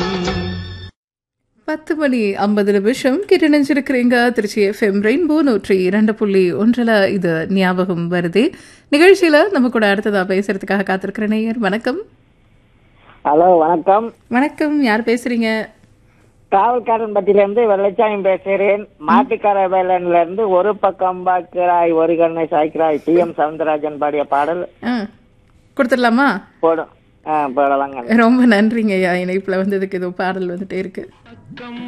பத்து மணி ஐம்பது நிமிஷம் கிட்ட நினைச்சிருக்கிறீங்க திருச்சி எஃப்எம் ரெயின்போ நூற்றி இரண்டு புள்ளி ஒன்றில் இது ஞாபகம் வருது நிகழ்ச்சியில் நம்ம கூட அடுத்ததா பேசுறதுக்காக காத்திருக்கிற நேயர் வணக்கம் ஹலோ வணக்கம் வணக்கம் யார் பேசுறீங்க காவல்காரன்பட்டியில இருந்து வெள்ளச்சாமி பேசுகிறேன் மாட்டுக்கார வேலன்ல இருந்து ஒரு பக்கம் பார்க்கிறாய் ஒரு கண்ணை சாய்க்கிறாய் டி எம் சவுந்தரராஜன் பாடிய பாடல் ஆ கொடுத்துடலாமா போடும் ஆ, போடலாங்க ரொம்ப நன்றிங்க ஐயா இணைப்பில் வந்ததுக்கு ஏதோ பாடல் வந்துட்டே இருக்கு